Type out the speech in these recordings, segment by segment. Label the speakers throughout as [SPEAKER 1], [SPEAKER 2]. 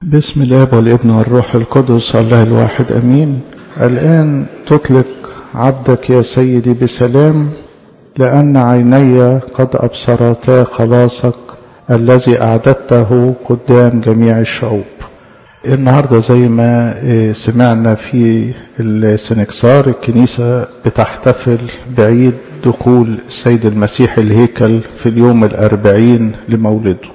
[SPEAKER 1] بسم الاب والابن والروح القدس الله الواحد امين الان تطلق عبدك يا سيدي بسلام لان عيني قد ابصرتا خلاصك الذي اعددته قدام جميع الشعوب النهارده زي ما سمعنا في السنكسار الكنيسه بتحتفل بعيد دخول السيد المسيح الهيكل في اليوم الأربعين لمولده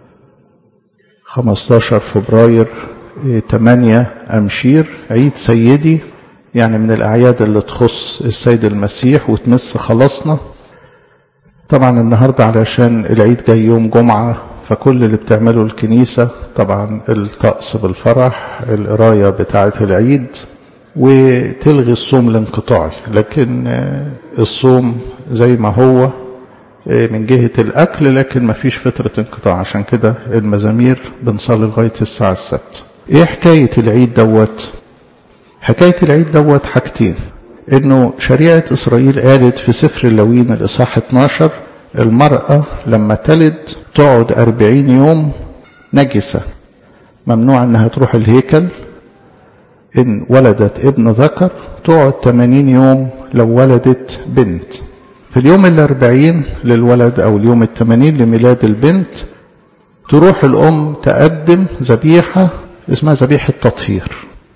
[SPEAKER 1] 15 فبراير 8 أمشير عيد سيدي يعني من الأعياد اللي تخص السيد المسيح وتمس خلاصنا طبعا النهاردة علشان العيد جاي يوم جمعة فكل اللي بتعمله الكنيسة طبعا الطقس بالفرح القراية بتاعة العيد وتلغي الصوم الانقطاعي لكن الصوم زي ما هو من جهة الأكل لكن ما فيش فترة انقطاع عشان كده المزامير بنصلي لغاية الساعة الستة ايه حكاية العيد دوت حكاية العيد دوت حاجتين انه شريعة اسرائيل قالت في سفر اللوين الاصحاح 12 المرأة لما تلد تقعد أربعين يوم نجسة ممنوع انها تروح الهيكل إن ولدت ابن ذكر تقعد 80 يوم لو ولدت بنت في اليوم الأربعين للولد أو اليوم الثمانين لميلاد البنت تروح الأم تقدم ذبيحة اسمها ذبيحة تطهير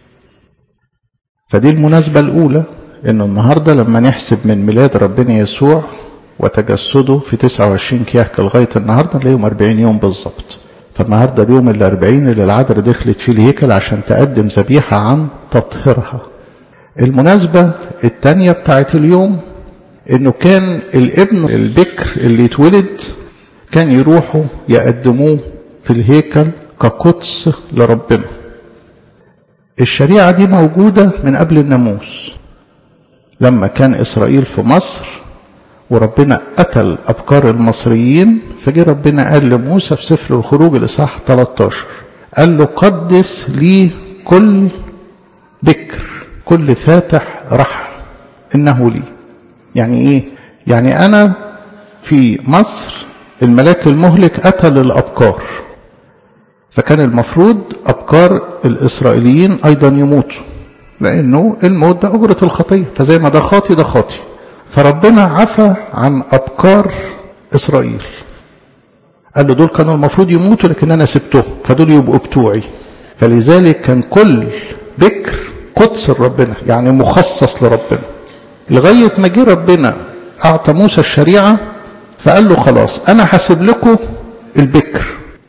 [SPEAKER 1] فدي المناسبة الأولى إنه النهاردة لما نحسب من ميلاد ربنا يسوع وتجسده في 29 كياك لغاية النهاردة نلاقيهم 40 يوم بالظبط فالنهارده اليوم الأربعين اللي العذراء دخلت فيه الهيكل عشان تقدم ذبيحة عن تطهيرها. المناسبة الثانية بتاعت اليوم إنه كان الابن البكر اللي اتولد كان يروحوا يقدموه في الهيكل كقدس لربنا. الشريعة دي موجودة من قبل الناموس. لما كان إسرائيل في مصر وربنا قتل أفكار المصريين فجي ربنا قال لموسى في سفر الخروج الإصحاح 13 قال له قدس لي كل بكر كل فاتح رحم إنه لي يعني إيه؟ يعني أنا في مصر الملاك المهلك قتل الأبكار فكان المفروض أبكار الإسرائيليين أيضا يموتوا لأنه الموت ده أجرة الخطية فزي ما ده خاطي ده خاطي فربنا عفى عن أبكار إسرائيل قال له دول كانوا المفروض يموتوا لكن أنا سبتهم فدول يبقوا بتوعي فلذلك كان كل بكر قدس لربنا يعني مخصص لربنا لغاية ما جه ربنا أعطى موسى الشريعة فقال له خلاص أنا هسيب لكم البكر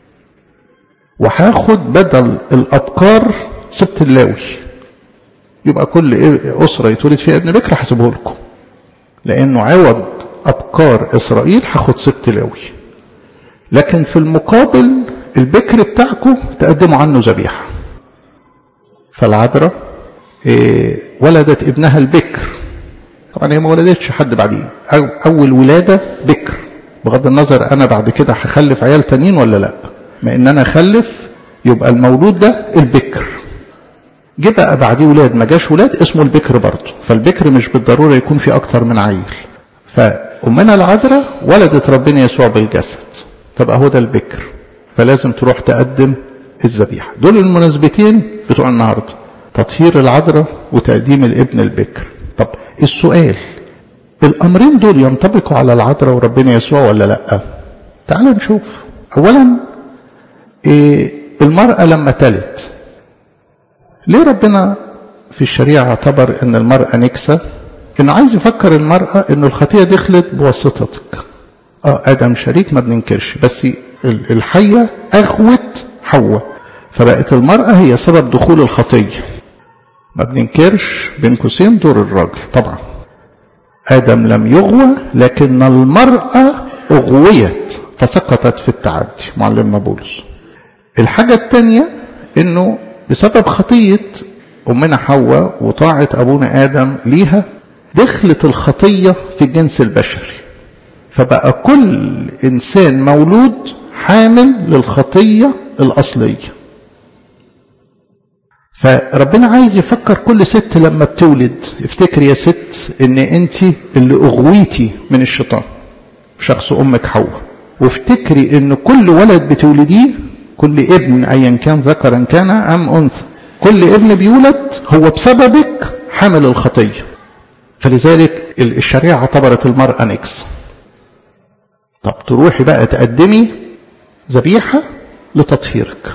[SPEAKER 1] وهاخد بدل الأبكار سبت اللاوي يبقى كل أسرة يتولد فيها ابن بكر هسيبه لكم لأنه عوض أبكار إسرائيل هاخد سبت لاوي لكن في المقابل البكر بتاعكم تقدموا عنه ذبيحة فالعذراء إيه ولدت ابنها البكر طبعا هي ما ولدتش حد بعدين أو أول ولادة بكر بغض النظر أنا بعد كده هخلف عيال تانيين ولا لأ ما إن أنا أخلف يبقى المولود ده البكر جه بقى بعديه ولاد ما جاش ولاد اسمه البكر برضه فالبكر مش بالضروره يكون في اكتر من عيل فامنا العذراء ولدت ربنا يسوع بالجسد طب اهو ده البكر فلازم تروح تقدم الذبيحه دول المناسبتين بتوع النهارده تطهير العذراء وتقديم الابن البكر طب السؤال الامرين دول ينطبقوا على العذراء وربنا يسوع ولا لا تعال نشوف اولا إيه المراه لما تلت ليه ربنا في الشريعة اعتبر ان المرأة نكسة انه عايز يفكر المرأة انه الخطية دخلت بواسطتك اه ادم شريك ما بننكرش بس الحية اغوت حواء فبقت المرأة هي سبب دخول الخطية ما بننكرش بين قوسين دور الراجل طبعا ادم لم يغوى لكن المرأة اغويت فسقطت في التعدي معلمنا بولس الحاجة الثانية انه بسبب خطية أمنا حواء وطاعة أبونا آدم ليها دخلت الخطية في الجنس البشري فبقى كل إنسان مولود حامل للخطية الأصلية فربنا عايز يفكر كل ست لما بتولد افتكر يا ست ان انت اللي اغويتي من الشيطان شخص امك حواء وافتكري ان كل ولد بتولديه كل ابن أيا كان ذكرا كان أم أنثى كل ابن بيولد هو بسببك حامل الخطية فلذلك الشريعة اعتبرت المرأة نكس طب تروحي بقى تقدمي ذبيحة لتطهيرك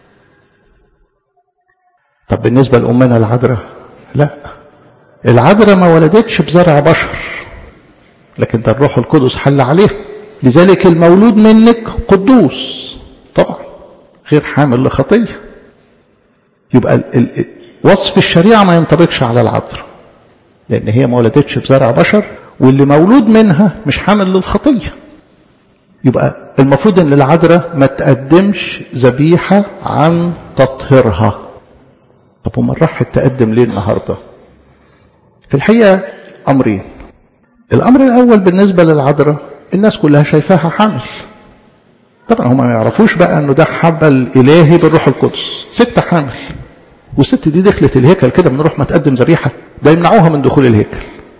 [SPEAKER 1] طب بالنسبة لأمنا العذراء لا العذراء ما ولدتش بزرع بشر لكن ده الروح القدس حل عليه لذلك المولود منك قدوس طبعا غير حامل لخطية يبقى وصف الشريعة ما ينطبقش على العذراء لأن هي ما ولدتش بزرع بشر واللي مولود منها مش حامل للخطية يبقى المفروض ان العذراء ما تقدمش ذبيحة عن تطهيرها طب وما راحت تقدم ليه النهاردة في الحقيقة أمرين الأمر الأول بالنسبة للعذراء الناس كلها شايفاها حامل طبعا هم ما يعرفوش بقى انه ده حبل الهي بالروح القدس ست حامل والست دي دخلت الهيكل كده من روح ما تقدم ذبيحه ده يمنعوها من دخول الهيكل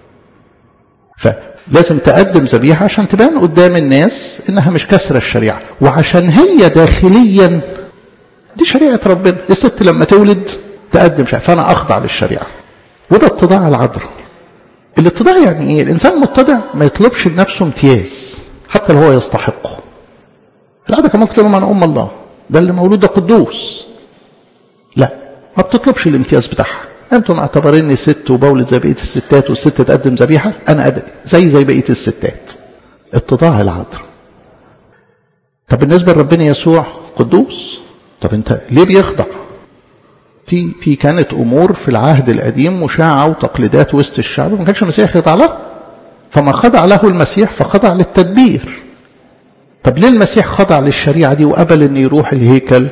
[SPEAKER 1] فلازم تقدم ذبيحه عشان تبان قدام الناس انها مش كسره الشريعه وعشان هي داخليا دي شريعه ربنا الست لما تولد تقدم شيء فانا اخضع للشريعه وده اتضاع العذراء الاتضاع يعني ايه الانسان المتضع ما يطلبش لنفسه امتياز حتى لو هو يستحقه العادة كمان قلت لهم انا ام الله ده اللي مولود ده قدوس لا ما بتطلبش الامتياز بتاعها انتم معتبريني ست وبولد زي بقيه الستات والست تقدم ذبيحه انا أدب زي زي بقيه الستات اتضاع العذراء طب بالنسبه لربنا يسوع قدوس طب انت ليه بيخضع في في كانت امور في العهد القديم مشاعه وتقليدات وسط الشعب ما كانش المسيح يخضع لها فما خضع له المسيح فخضع للتدبير طب ليه المسيح خضع للشريعه دي وقبل ان يروح الهيكل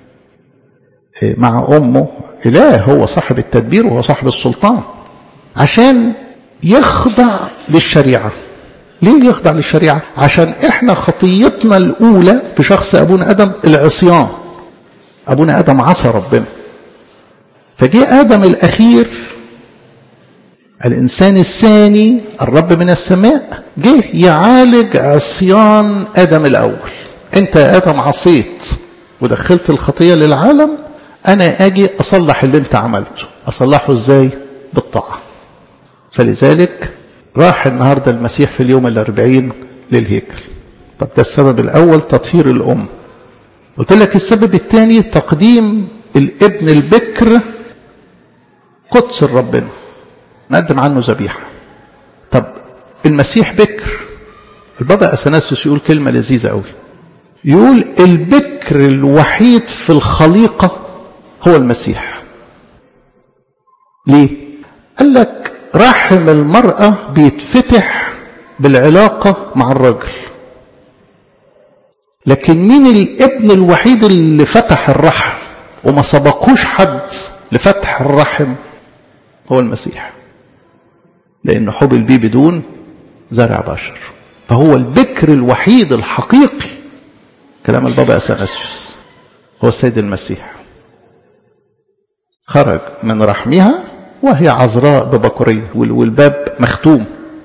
[SPEAKER 1] مع امه اله هو صاحب التدبير وهو صاحب السلطان عشان يخضع للشريعه ليه يخضع للشريعه عشان احنا خطيتنا الاولى في شخص ابونا ادم العصيان ابونا ادم عصى ربنا فجاء آدم الأخير الإنسان الثاني الرب من السماء جه يعالج عصيان آدم الأول أنت يا آدم عصيت ودخلت الخطية للعالم أنا أجي أصلح اللي أنت عملته أصلحه إزاي بالطاعة فلذلك راح النهاردة المسيح في اليوم الأربعين للهيكل طب ده السبب الأول تطهير الأم قلت لك السبب الثاني تقديم الابن البكر قدس ربنا نقدم عنه ذبيحة طب المسيح بكر البابا أثناسيوس يقول كلمة لذيذة قوي يقول البكر الوحيد في الخليقة هو المسيح ليه قال لك رحم المرأة بيتفتح بالعلاقة مع الرجل لكن مين الابن الوحيد اللي فتح الرحم وما سبقوش حد لفتح الرحم هو المسيح لأن حبل بيه بدون زرع بشر فهو البكر الوحيد الحقيقي كلام البابا أثناسيوس هو السيد المسيح خرج من رحمها وهي عذراء ببكرية والباب مختوم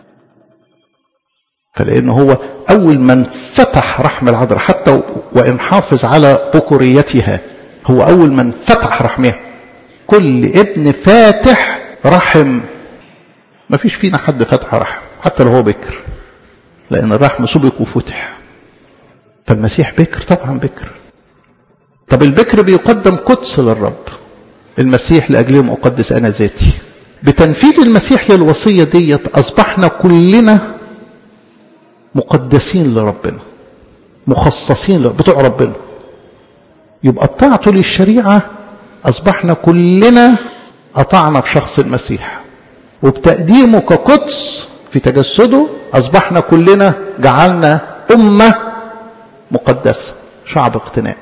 [SPEAKER 1] فلأنه هو أول من فتح رحم العذراء حتى وإن حافظ على بكريتها هو أول من فتح رحمها كل ابن فاتح رحم ما فيش فينا حد فتح رحم حتى لو هو بكر لأن الرحم سبق وفتح فالمسيح بكر طبعا بكر طب البكر بيقدم قدس للرب المسيح لأجلهم أقدس أنا ذاتي بتنفيذ المسيح للوصية ديت أصبحنا كلنا مقدسين لربنا مخصصين بتوع ربنا يبقى طاعته للشريعة أصبحنا كلنا أطعنا في شخص المسيح وبتقديمه كقدس في تجسده أصبحنا كلنا جعلنا أمة مقدسة شعب اقتناء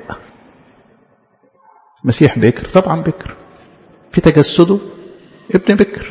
[SPEAKER 1] مسيح بكر طبعا بكر في تجسده ابن بكر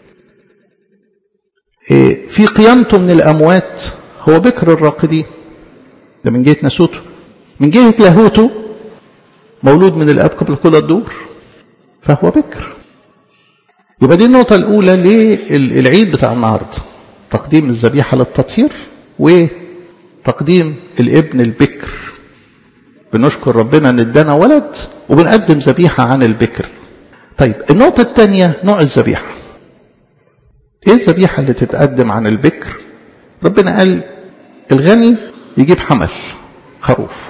[SPEAKER 1] إيه في قيامته من الأموات هو بكر الراقدين ده من جهة نسوته من جهة لاهوته مولود من الأب قبل كل الدور فهو بكر يبقى دي النقطة الأولى للعيد بتاع النهاردة تقديم الذبيحة للتطهير وتقديم الابن البكر بنشكر ربنا ان ادانا ولد وبنقدم ذبيحة عن البكر طيب النقطة الثانية نوع الذبيحة ايه الذبيحة اللي تتقدم عن البكر ربنا قال الغني يجيب حمل خروف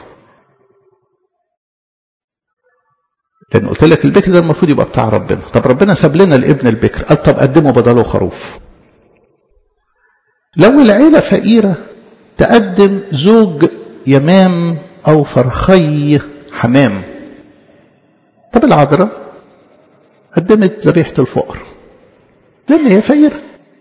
[SPEAKER 1] لان قلت لك البكر ده المفروض يبقى بتاع ربنا طب ربنا ساب لنا الابن البكر قال طب قدمه بداله خروف لو العيلة فقيرة تقدم زوج يمام أو فرخي حمام طب العذراء قدمت ذبيحة الفقر لأن هي فقيرة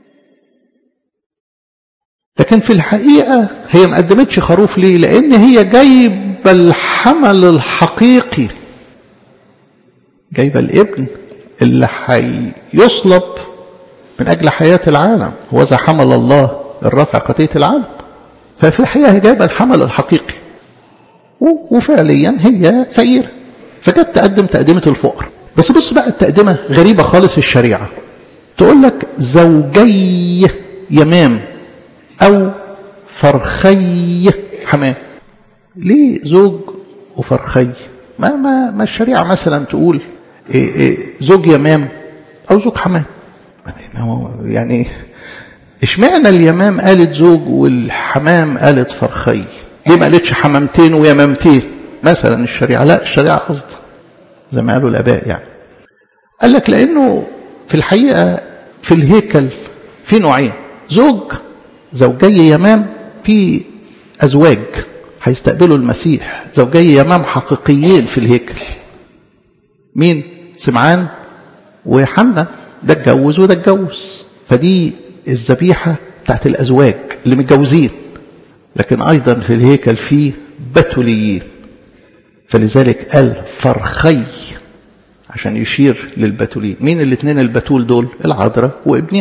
[SPEAKER 1] لكن في الحقيقة هي ما قدمتش خروف ليه لأن هي جايبة الحمل الحقيقي جايبة الابن اللي هيصلب من أجل حياة العالم هو ذا حمل الله الرافع خطية العالم ففي الحقيقة هي جايبة الحمل الحقيقي وفعليا هي فقيرة فجت تقدم تقدمة الفقر بس بص بقى التقدمة غريبة خالص الشريعة تقول لك زوجي يمام أو فرخي حمام ليه زوج وفرخي ما ما ما الشريعة مثلا تقول إيه إيه زوج يمام أو زوج حمام يعني اشمعنى اليمام قالت زوج والحمام قالت فرخي ليه ما قالتش حمامتين ويمامتين مثلا الشريعة لا الشريعة قصد زي ما قالوا الآباء يعني قال لك لأنه في الحقيقة في الهيكل في نوعين زوج زوجي يمام في أزواج هيستقبلوا المسيح زوجي يمام حقيقيين في الهيكل مين سمعان وحنا ده اتجوز وده اتجوز فدي الذبيحة بتاعت الأزواج اللي متجوزين لكن أيضا في الهيكل في بتوليين فلذلك قال فرخي عشان يشير للبتولين مين الاثنين البتول دول العذراء وابنها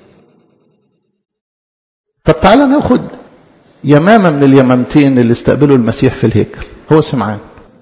[SPEAKER 1] طب تعالى ناخد يمامة من اليمامتين اللي استقبلوا المسيح في الهيكل هو سمعان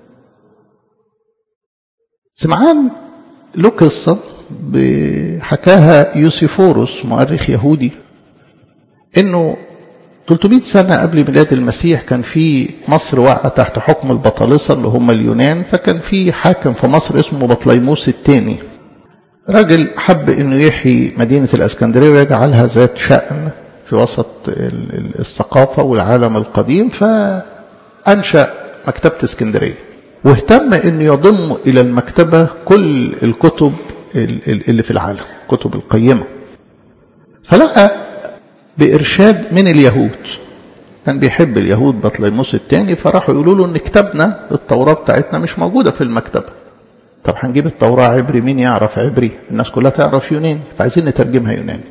[SPEAKER 1] سمعان له قصة حكاها يوسيفوروس مؤرخ يهودي انه 300 سنة قبل ميلاد المسيح كان في مصر واقعة تحت حكم البطالسة اللي هم اليونان فكان في حاكم في مصر اسمه بطليموس الثاني راجل حب انه يحيي مدينة الاسكندرية ويجعلها ذات شأن في وسط الثقافة والعالم القديم فأنشأ مكتبة اسكندرية واهتم أن يضم إلى المكتبة كل الكتب اللي في العالم كتب القيمة فلقى بإرشاد من اليهود كان بيحب اليهود بطليموس الثاني فراحوا يقولوا له ان كتابنا التوراة بتاعتنا مش موجودة في المكتبة طب هنجيب التوراة عبري مين يعرف عبري الناس كلها تعرف يوناني فعايزين نترجمها يوناني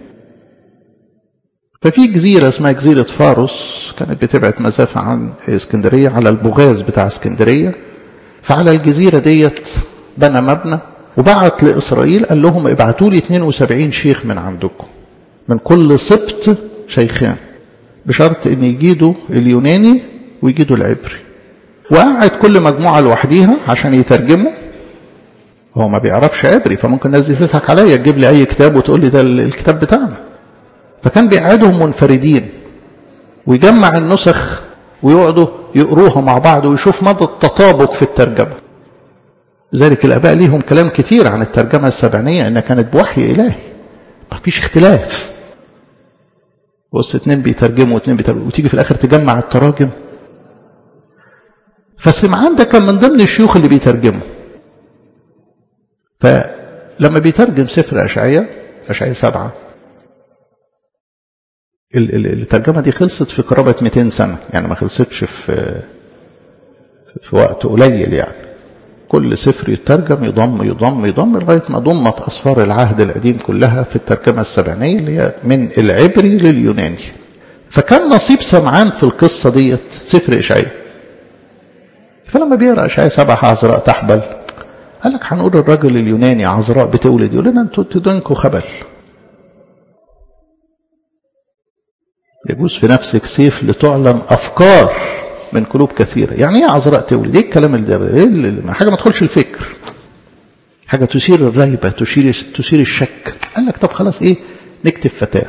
[SPEAKER 1] ففي جزيرة اسمها جزيرة فاروس كانت بتبعد مسافة عن اسكندرية على البغاز بتاع اسكندرية فعلى الجزيرة ديت بنى مبنى وبعت لإسرائيل قال لهم ابعتوا لي 72 شيخ من عندكم من كل سبط شيخان بشرط ان يجيدوا اليوناني ويجيدوا العبري وقعد كل مجموعة لوحديها عشان يترجموا هو ما بيعرفش عبري فممكن الناس دي تضحك عليا تجيب لي اي كتاب وتقول لي ده الكتاب بتاعنا فكان بيقعدهم منفردين ويجمع النسخ ويقعدوا يقروها مع بعض ويشوف مدى التطابق في الترجمة لذلك الآباء ليهم كلام كتير عن الترجمة السبعينية إنها كانت بوحي إلهي ما فيش اختلاف بص اتنين بيترجموا واتنين بيترجموا وتيجي في الآخر تجمع التراجم فسمعان ده كان من ضمن الشيوخ اللي بيترجموا فلما بيترجم سفر أشعية أشعية سبعة الترجمة دي خلصت في قرابة 200 سنة يعني ما خلصتش في في وقت قليل يعني كل سفر يترجم يضم يضم يضم لغاية ما ضمت أصفار العهد القديم كلها في الترجمة السبعينية اللي هي من العبري لليوناني فكان نصيب سمعان في القصة ديت سفر إشعياء فلما بيقرأ إشعياء سبعة عذراء تحبل قال لك هنقول الراجل اليوناني عذراء بتولد يقول لنا انتوا تدنكوا خبل يجوز في نفسك سيف لتعلن أفكار من قلوب كثيرة يعني ايه عذراء تولد ايه الكلام اللي ده إيه اللي حاجة ما تدخلش الفكر حاجة تثير الريبة تثير تثير الشك قال لك طب خلاص ايه نكتب فتاة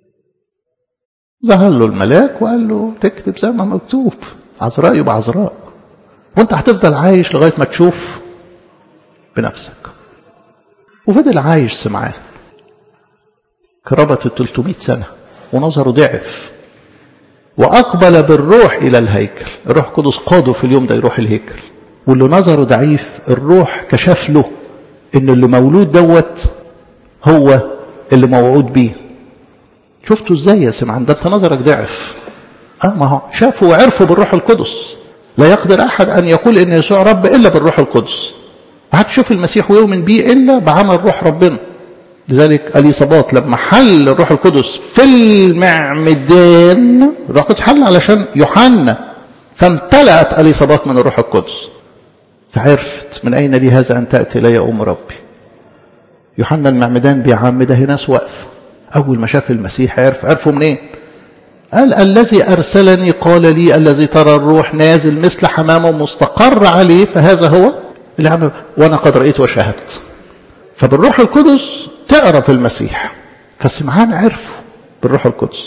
[SPEAKER 1] ظهر له الملاك وقال له تكتب زي ما مكتوب عذراء يبقى عذراء وانت هتفضل عايش لغاية ما تشوف بنفسك وفضل عايش سمعان قرابة ال 300 سنة ونظره ضعف وأقبل بالروح إلى الهيكل الروح القدس قاده في اليوم ده يروح الهيكل واللي نظره ضعيف الروح كشف له إن اللي مولود دوت هو اللي موعود بيه شفتوا ازاي يا سمعان ده انت نظرك ضعف اه ما هو شافوا وعرفوا بالروح القدس لا يقدر احد ان يقول ان يسوع رب الا بالروح القدس ما حدش يشوف المسيح ويؤمن بيه الا بعمل روح ربنا لذلك اليصابات لما حل الروح القدس في المعمدان الروح القدس حل علشان يوحنا فامتلأت اليصابات من الروح القدس فعرفت من اين لي هذا ان تاتي الي ام ربي يوحنا المعمدان بيعمده ناس واقفه اول ما شاف المسيح عرف عرفه منين قال الذي ارسلني قال لي الذي ترى الروح نازل مثل حمامه مستقر عليه فهذا هو اللي عمل وانا قد رايت وشاهدت فبالروح القدس تقرا في المسيح فسمعان عرفوا بالروح القدس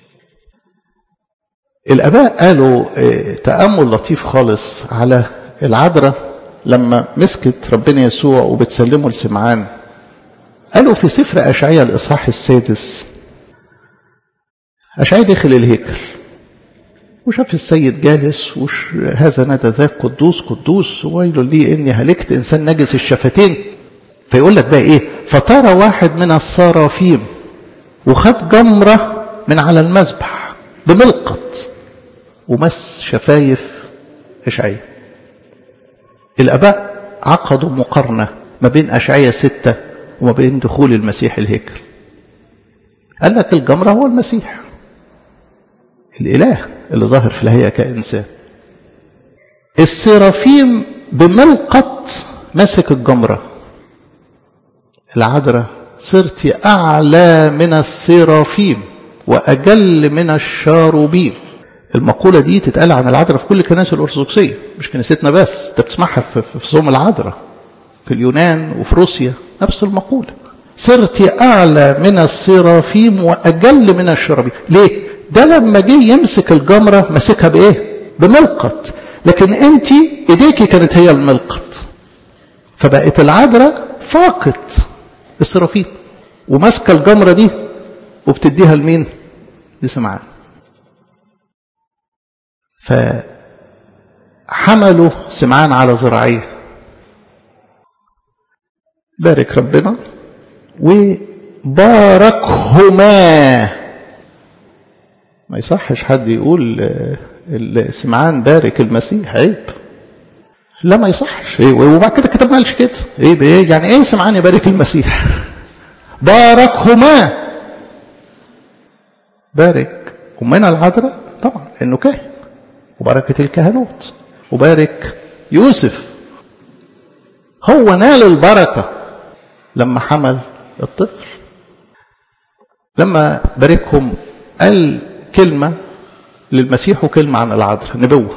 [SPEAKER 1] الاباء قالوا تامل لطيف خالص على العذراء لما مسكت ربنا يسوع وبتسلمه لسمعان قالوا في سفر اشعياء الاصحاح السادس اشعياء دخل الهيكل وشاف السيد جالس وش هذا نادى ذاك قدوس قدوس ويل لي اني هلكت انسان نجس الشفتين فيقول لك بقى ايه فترى واحد من الصرافيم وخد جمرة من على المذبح بملقط ومس شفايف اشعياء الاباء عقدوا مقارنة ما بين اشعياء ستة وما بين دخول المسيح الهيكل قال لك الجمرة هو المسيح الإله اللي ظاهر في الهيئة كإنسان السرافيم بملقط ماسك الجمرة العذراء صرت أعلى من السرافيم وأجل من الشاروبيم المقولة دي تتقال عن العذراء في كل الكنائس الأرثوذكسية مش كنيستنا بس انت بتسمعها في صوم العذراء في اليونان وفي روسيا نفس المقولة صرت أعلى من السرافيم وأجل من الشرابيم ليه؟ ده لما جه يمسك الجمرة مسكها بإيه؟ بملقط لكن أنت إيديكي كانت هي الملقط فبقت العذراء فاقت السرافيم وماسكة الجمرة دي وبتديها لمين؟ لسمعان فحملوا سمعان على ذراعيه بارك ربنا وباركهما ما يصحش حد يقول سمعان بارك المسيح عيب لا ما يصحش إيه وبعد كده كتب ما قالش كده ايه ايه يعني ايه سمعان يبارك المسيح باركهما بارك امنا العذراء طبعا انه كاهن وبركه الكهنوت وبارك يوسف هو نال البركه لما حمل الطفل لما باركهم قال كلمة للمسيح وكلمة عن العذراء نبوة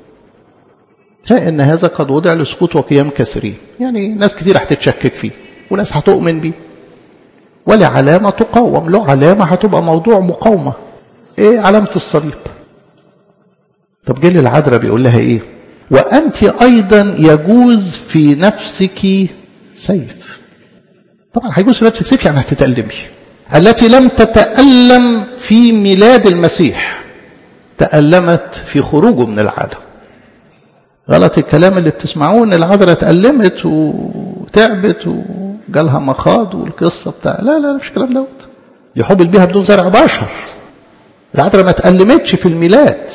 [SPEAKER 1] ان هذا قد وضع لسقوط وقيام كسرين يعني ناس كتير هتتشكك فيه وناس هتؤمن بيه ولا علامة تقاوم له علامة هتبقى موضوع مقاومة ايه علامة الصليب طب جه للعذراء بيقول لها ايه وانت ايضا يجوز في نفسك سيف طبعا هيجوز في نفسك سيف يعني هتتألمي التي لم تتألم في ميلاد المسيح تألمت في خروجه من العالم غلط الكلام اللي بتسمعوه ان العذراء اتألمت وتعبت وجالها مخاض والقصة بتاع لا لا مش الكلام دوت يحب بيها بدون زرع بشر العذراء ما تألمتش في الميلاد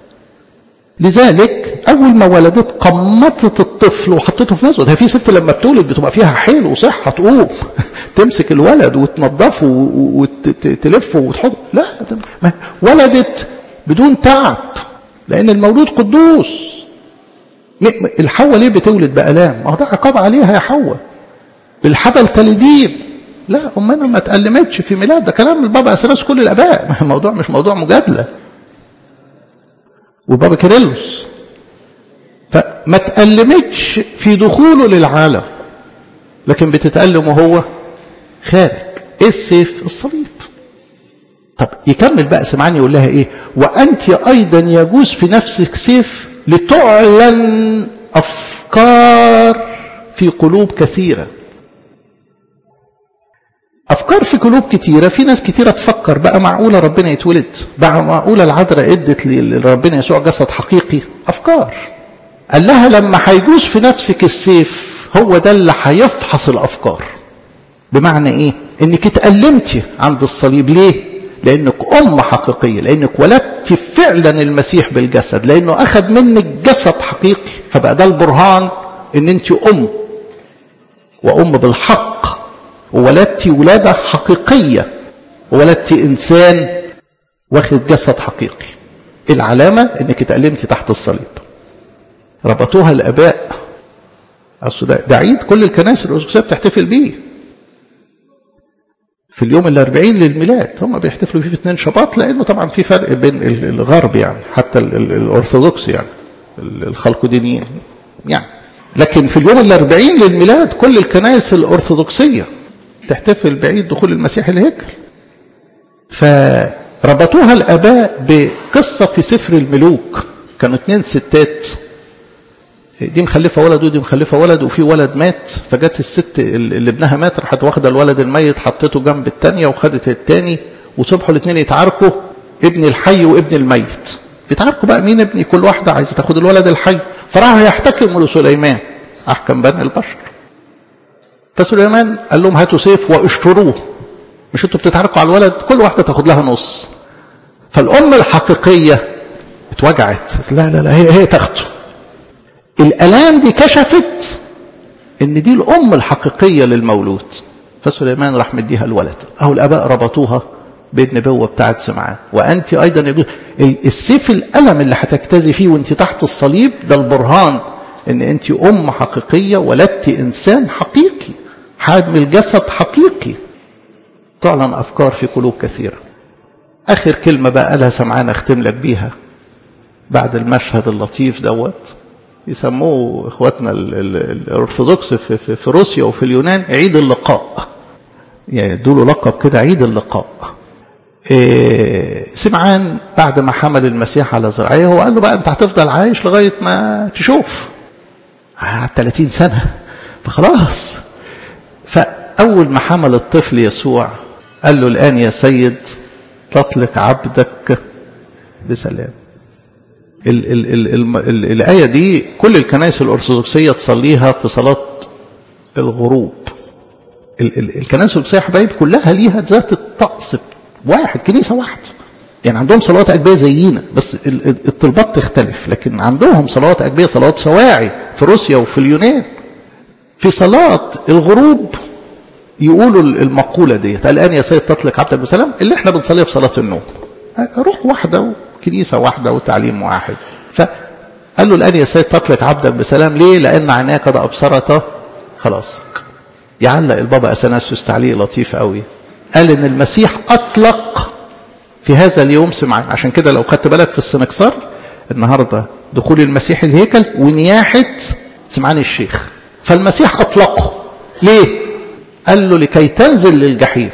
[SPEAKER 1] لذلك أول ما ولدت قمطت الطفل وحطته في نزوة هي في ست لما بتولد بتبقى فيها حيل وصحة تقوم تمسك الولد وتنظفه وتلفه وتحطه لا ولدت بدون تعب لأن المولود قدوس الحواء ليه بتولد بآلام ما هو ده عقاب عليها يا حواء بالحبل تلدين لا أمنا ما تألمتش في ميلاد ده كلام البابا أساس كل الآباء الموضوع مش موضوع مجادلة وبابا كيرلس فما تألمتش في دخوله للعالم لكن بتتألم وهو خارج ايه السيف الصليب طب يكمل بقى سمعان يقول لها ايه وانت ايضا يجوز في نفسك سيف لتعلن أفكار في قلوب كثيرة أفكار في قلوب كتيرة في ناس كتيرة تفكر بقى معقولة ربنا يتولد بقى معقولة العذراء ادت لربنا يسوع جسد حقيقي أفكار قال لها لما هيجوز في نفسك السيف هو ده اللي هيفحص الأفكار بمعنى إيه؟ إنك اتألمتي عند الصليب ليه؟ لأنك أم حقيقية لأنك ولدت فعلا المسيح بالجسد لأنه أخذ منك جسد حقيقي فبقى ده البرهان إن أنت أم وأم بالحق وولدتي ولادة حقيقية وولدتي إنسان واخد جسد حقيقي العلامة إنك اتألمتي تحت الصليب ربطوها الآباء أصل ده, ده عيد كل الكنائس الأرثوذكسية بتحتفل بيه في اليوم الأربعين للميلاد هم بيحتفلوا فيه في اثنين شباط لأنه طبعا في فرق بين الغرب يعني حتى الأرثوذكس يعني الخلقدينيين يعني لكن في اليوم الأربعين للميلاد كل الكنائس الأرثوذكسية تحتفل بعيد دخول المسيح الهيكل فربطوها الآباء بقصة في سفر الملوك كانوا اثنين ستات دي مخلفه ولد ودي مخلفه ولد وفي ولد مات فجت الست اللي ابنها مات راحت واخده الولد الميت حطيته جنب الثانيه وخدت الثاني وصبحوا الاثنين يتعاركوا ابن الحي وابن الميت بيتعاركوا بقى مين ابني كل واحده عايزه تاخد الولد الحي فراحوا يحتكموا لسليمان احكم بني البشر فسليمان قال لهم هاتوا سيف واشتروه مش انتوا بتتعاركوا على الولد كل واحده تاخد لها نص فالام الحقيقيه اتوجعت لا لا لا هي هي تاخده الالام دي كشفت ان دي الام الحقيقيه للمولود فسليمان راح مديها الولد اهو الاباء ربطوها بالنبوه بتاعت سمعان وانت ايضا يجوز السيف الالم اللي هتجتازي فيه وانت تحت الصليب ده البرهان ان انت ام حقيقيه ولدت انسان حقيقي حامل جسد حقيقي تعلن افكار في قلوب كثيره اخر كلمه بقى قالها سمعان اختم لك بيها بعد المشهد اللطيف دوت يسموه اخواتنا الارثوذكس في, في, في روسيا وفي اليونان عيد اللقاء يعني يدوا له لقب كده عيد اللقاء إيه سمعان بعد ما حمل المسيح على ذراعيه هو قال له بقى انت هتفضل عايش لغايه ما تشوف قعد 30 سنه فخلاص فاول ما حمل الطفل يسوع قال له الان يا سيد تطلق عبدك بسلام ال ال ال ال ال الآية دي كل الكنائس الأرثوذكسية تصليها في صلاة الغروب ال ال الكنائس الأرثوذكسية حبايب كلها ليها ذات الطقس واحد كنيسة واحدة يعني عندهم صلوات أجبية زينا بس الطلبات تختلف لكن عندهم صلوات أجبية صلوات سواعي في روسيا وفي اليونان في صلاة الغروب يقولوا المقولة ديت الآن يا سيد تطلق عبدك بسلام اللي احنا بنصليها في صلاة النوم روح واحدة كنيسة واحدة وتعليم واحد فقال له الآن يا سيد تطلق عبدك بسلام ليه لأن عيناك قد أبصرت خلاص يعلق البابا أثناسيوس تعليق لطيف قوي قال إن المسيح أطلق في هذا اليوم سمعان عشان كده لو خدت بالك في السنكسار النهاردة دخول المسيح الهيكل ونياحة سمعان الشيخ فالمسيح أطلقه ليه قال له لكي تنزل للجحيم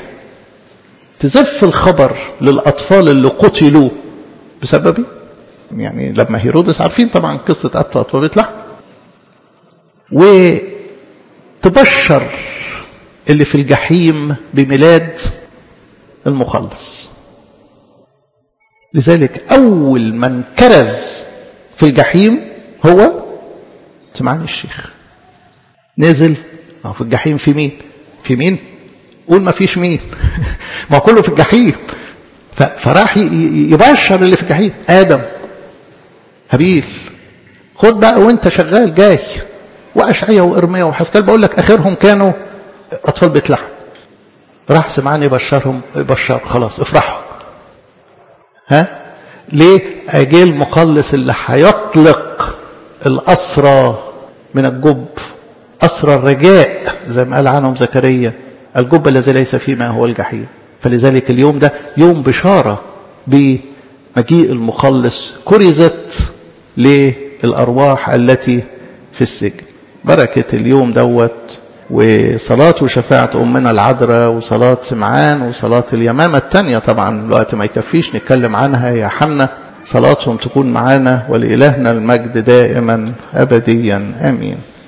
[SPEAKER 1] تزف الخبر للأطفال اللي قتلوا بسببي يعني لما هيرودس عارفين طبعا قصة قتل أطفال بيت لحم وتبشر اللي في الجحيم بميلاد المخلص لذلك أول من كرز في الجحيم هو سمعان الشيخ نزل في الجحيم في مين في مين قول ما فيش مين ما كله في الجحيم فراح يبشر اللي في الجحيم ادم هابيل خد بقى وانت شغال جاي واشعيا وارميا وحسكال بقول لك اخرهم كانوا اطفال بيت لحم راح سمعان يبشرهم يبشر خلاص افرحوا ها ليه اجي المخلص اللي هيطلق الاسرى من الجب اسرى الرجاء زي ما قال عنهم زكريا الجب الذي ليس فيه ما هو الجحيم فلذلك اليوم ده يوم بشارة بمجيء المخلص كرزت للأرواح التي في السجن بركة اليوم دوت وصلاة وشفاعة أمنا العذراء وصلاة سمعان وصلاة اليمامة الثانية طبعا الوقت ما يكفيش نتكلم عنها يا حنا صلاتهم تكون معانا ولإلهنا المجد دائما أبديا آمين